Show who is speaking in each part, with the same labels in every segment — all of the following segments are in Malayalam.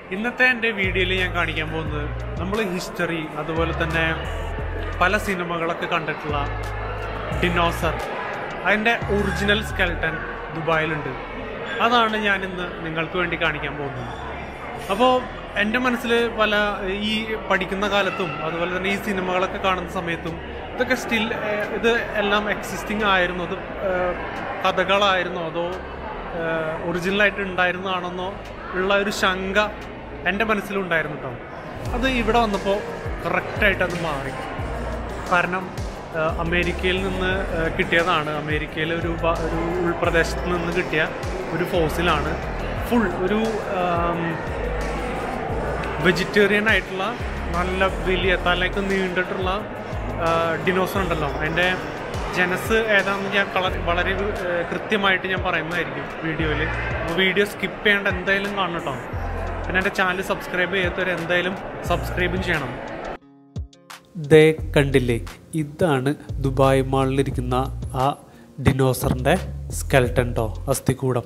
Speaker 1: ഇന്നത്തെ എൻ്റെ വീഡിയോയിൽ ഞാൻ കാണിക്കാൻ പോകുന്നത് നമ്മൾ ഹിസ്റ്ററി അതുപോലെ തന്നെ പല സിനിമകളൊക്കെ കണ്ടിട്ടുള്ള ഡിനോസർ അതിൻ്റെ ഒറിജിനൽ സ്കെൽട്ടൻ ദുബായിലുണ്ട് അതാണ് ഞാൻ ഇന്ന് നിങ്ങൾക്ക് വേണ്ടി കാണിക്കാൻ പോകുന്നത് അപ്പോൾ എൻ്റെ മനസ്സിൽ പല ഈ പഠിക്കുന്ന കാലത്തും അതുപോലെ തന്നെ ഈ സിനിമകളൊക്കെ കാണുന്ന സമയത്തും ഇതൊക്കെ സ്റ്റിൽ ഇത് എല്ലാം എക്സിസ്റ്റിംഗ് ആയിരുന്നു അത് ഏഹ്, കഥകളായിരുന്നോ അതോ ഒറിജിനലായിട്ട് ഉണ്ടായിരുന്നതാണെന്നോ ഉള്ള ഒരു ശങ്ക എൻ്റെ മനസ്സിലുണ്ടായിരുന്നു കേട്ടോ അത് ഇവിടെ വന്നപ്പോൾ കറക്റ്റായിട്ട് അത് മാറി കാരണം ആ, അമേരിക്കയിൽ നിന്ന് ആ, കിട്ടിയതാണ് അമേരിക്കയിലെ ഒരു ബ- ഒരു ഉൾപ്രദേശത്ത് നിന്ന് കിട്ടിയ ഒരു ഫോസിലാണ് ഫുൾ ഒരു വെജിറ്റേറിയൻ ആയിട്ടുള്ള നല്ല വലിയ തലയ്ക്ക് നീണ്ടിട്ടുള്ള ഡിനോസർ ഉണ്ടല്ലോ അതിൻ്റെ ജനസ് ഏതാണെന്ന് ഞാൻ കള വളരെ ആ, കൃത്യമായിട്ട് ഞാൻ പറയുന്നതായിരിക്കും വീഡിയോയിൽ അപ്പോൾ വീഡിയോ സ്കിപ്പ് ചെയ്യേണ്ട എന്തായാലും കാണണം കേട്ടോ പിന്നെ എൻ്റെ ചാനൽ സബ്സ്ക്രൈബ് ചെയ്യാത്തവർ എന്തായാലും സബ്സ്ക്രൈബും ചെയ്യണം ദേ കണ്ടില്ലേ ഇതാണ് ദുബായ് മാളിലിരിക്കുന്ന ആ ഡിനോസറിൻ്റെ സ്കെൽട്ടൻ ട്ടോ അസ്ഥികൂടം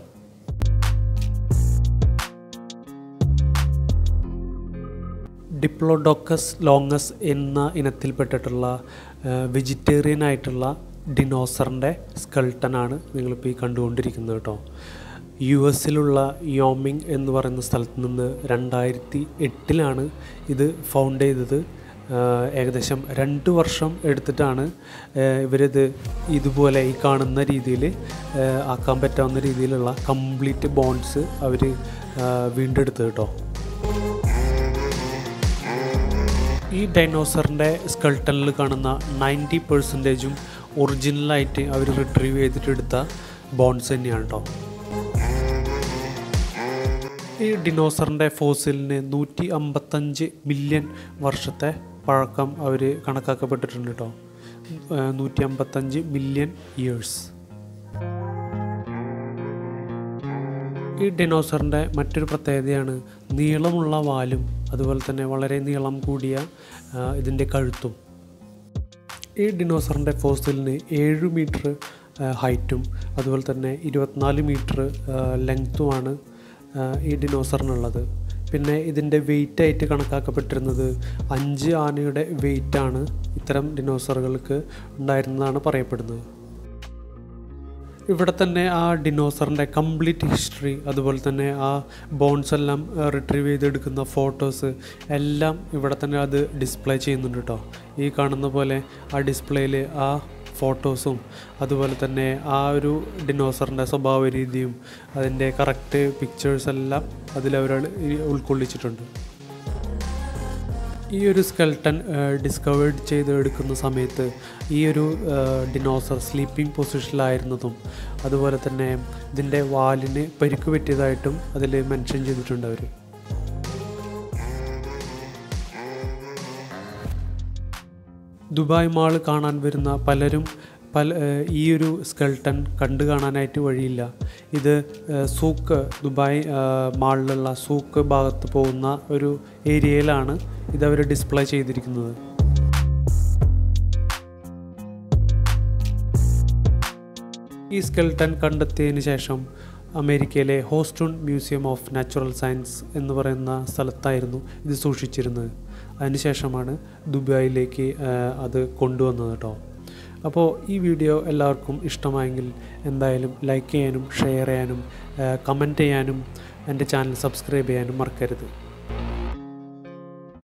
Speaker 1: ഡിപ്ലോഡോക്കസ് ലോങ്ങസ് എന്ന ഇനത്തിൽപ്പെട്ടിട്ടുള്ള വെജിറ്റേറിയൻ ആയിട്ടുള്ള ഡിനോസറിൻ്റെ സ്കെൽട്ടനാണ് നിങ്ങളിപ്പോൾ ഈ കണ്ടുകൊണ്ടിരിക്കുന്നത് കേട്ടോ യു എസിലുള്ള യോമിങ് എന്ന് പറയുന്ന സ്ഥലത്ത് നിന്ന് രണ്ടായിരത്തി എട്ടിലാണ് ഇത് ഫൗണ്ട് ചെയ്തത് ആഹ് ഏകദേശം രണ്ട് വർഷം എടുത്തിട്ടാണ് ആഹ് ഇവരിത് ഇതുപോലെ ഈ കാണുന്ന രീതിയിൽ ആക്കാൻ പറ്റാവുന്ന രീതിയിലുള്ള കംപ്ലീറ്റ് ബോൺസ് അവർ വീണ്ടെടുത്തത് കേട്ടോ ഈ ഡൈനോസറിൻ്റെ സ്കൾട്ടനിൽ കാണുന്ന നയൻറ്റി പെർസെൻറ്റേജും ഒറിജിനലായിട്ട് അവർ റിട്രീവ് ചെയ്തിട്ടെടുത്ത ബോൺസ് തന്നെയാണ് കേട്ടോ ഈ ഡിനോസറിൻ്റെ ഫോസിലിന് നൂറ്റി അമ്പത്തഞ്ച് മില്യൺ വർഷത്തെ പഴക്കം അവർ കണക്കാക്കപ്പെട്ടിട്ടുണ്ട് കേട്ടോ നൂറ്റി അമ്പത്തഞ്ച് മില്യൺ ഇയേഴ്സ് ഈ ഡിനോസറിൻ്റെ മറ്റൊരു പ്രത്യേകതയാണ് നീളമുള്ള വാലും അതുപോലെ തന്നെ വളരെ നീളം കൂടിയ ആ, ഇതിൻ്റെ കഴുത്തും ഈ ഡിനോസറിൻ്റെ ഫോസിലിന് ഏഴ് മീറ്റർ ഹൈറ്റും അതുപോലെ തന്നെ ഇരുപത്തിനാല് മീറ്റർ ലെങ്ത്തുമാണ് ഈ ഡിനോസറിനുള്ളത് പിന്നെ ഇതിൻ്റെ വെയിറ്റ് ആയിട്ട് കണക്കാക്കപ്പെട്ടിരുന്നത് അഞ്ച് ആനയുടെ വെയിറ്റാണ് ഇത്തരം ഡിനോസറുകൾക്ക് ഉണ്ടായിരുന്നതാണ് പറയപ്പെടുന്നത് ഇവിടെ തന്നെ ആ ഡിനോസറിൻ്റെ കംപ്ലീറ്റ് ഹിസ്റ്ററി അതുപോലെ തന്നെ ആ ബോൺസ് എല്ലാം റിട്രീവ് ചെയ്തെടുക്കുന്ന ഫോട്ടോസ് എല്ലാം ഇവിടെ തന്നെ അത് ഡിസ്പ്ലേ ചെയ്യുന്നുണ്ട് കേട്ടോ ഈ കാണുന്ന പോലെ ആ ഡിസ്പ്ലേയിൽ ആ ഫോട്ടോസും അതുപോലെ തന്നെ ആ ഒരു ഡിനോസറിൻ്റെ സ്വഭാവ രീതിയും അതിൻ്റെ കറക്റ്റ് പിക്ചേഴ്സ് എല്ലാം അതിലവർ ഉൾക്കൊള്ളിച്ചിട്ടുണ്ട് ഈ ഒരു സ്കെൽട്ടൻ ഡിസ്കവേർഡ് ചെയ്തെടുക്കുന്ന സമയത്ത് ഈ ഒരു ഡിനോസർ സ്ലീപ്പിംഗ് പൊസിഷനിലായിരുന്നതും അതുപോലെ തന്നെ ഇതിൻ്റെ വാലിന് പരിക്ക് പറ്റിയതായിട്ടും അതിൽ മെൻഷൻ ചെയ്തിട്ടുണ്ട് അവർ ദുബായ് മാൾ കാണാൻ വരുന്ന പലരും പല ഏഹ് ഈ ഒരു സ്കെൽട്ടൻ കണ്ടു കാണാനായിട്ട് വഴിയില്ല ഇത് ഏഹ് സൂക്ക് ദുബായ് ഏഹ് മാളിലുള്ള സൂക്ക് ഭാഗത്ത് പോകുന്ന ഒരു ഏരിയയിലാണ് ഇതവർ ഡിസ്പ്ലേ ചെയ്തിരിക്കുന്നത് ഈ സ്കെൽട്ടൻ കണ്ടെത്തിയതിന് ശേഷം അമേരിക്കയിലെ Houston museum of natural science എന്ന് പറയുന്ന സ്ഥലത്തായിരുന്നു ഇത് സൂക്ഷിച്ചിരുന്നത് അതിനുശേഷമാണ് ദുബായിലേക്ക് ആ, അത് കൊണ്ടുവന്നത് കേട്ടോ അപ്പോൾ ഈ വീഡിയോ എല്ലാവർക്കും ഇഷ്ടമായെങ്കിൽ എന്തായാലും ലൈക്ക് ചെയ്യാനും ഷെയർ ചെയ്യാനും കമൻറ്റ് ചെയ്യാനും എൻ്റെ ചാനൽ സബ്സ്ക്രൈബ് ചെയ്യാനും മറക്കരുത്